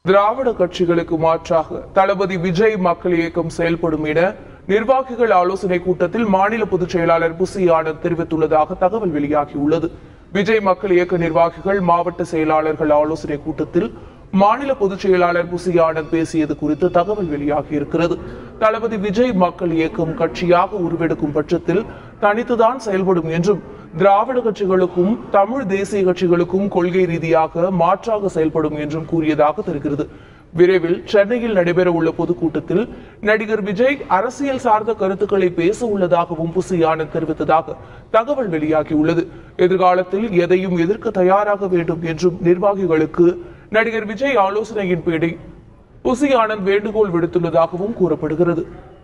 திராவிட கட்சிகளுக்கு மாற்றாக தளபதி விஜய் மக்கள் இயக்கம் செயல்படும் என நிர்வாகிகள் ஆலோசனை கூட்டத்தில் மாநில பொதுச் செயலாளர் புசி ஆனந்த் தெரிவித்துள்ளதாக தகவல் வெளியாகியுள்ளது விஜய் மக்கள் இயக்க நிர்வாகிகள் மாவட்ட செயலாளர்கள் ஆலோசனை கூட்டத்தில் மாநில பொதுச் செயலாளர் புசி ஆனந்த் பேசியது குறித்து தகவல் வெளியாகி இருக்கிறது தளபதி விஜய் மக்கள் இயக்கம் கட்சியாக உருவெடுக்கும் பட்சத்தில் தனித்துதான் செயல்படும் என்றும் திராவிட கட்சிகளுக்கும் தமிழ் தேசிய கட்சிகளுக்கும் கொள்கை ரீதியாக மாற்றாக செயல்படும் என்றும் கூறியதாக தெரிகிறது விரைவில் சென்னையில் நடைபெற உள்ள பொதுக்கூட்டத்தில் நடிகர் விஜய் அரசியல் சார்ந்த கருத்துக்களை பேச உள்ளதாகவும் புசி ஆனந்த் தெரிவித்ததாக தகவல் வெளியாகியுள்ளது எதிர்காலத்தில் எதையும் எதிர்க்க தயாராக வேண்டும் என்றும் நிர்வாகிகளுக்கு நடிகர் விஜய் ஆலோசனையின்படி புசி ஆனந்த் வேண்டுகோள் விடுத்துள்ளதாகவும் கூறப்படுகிறது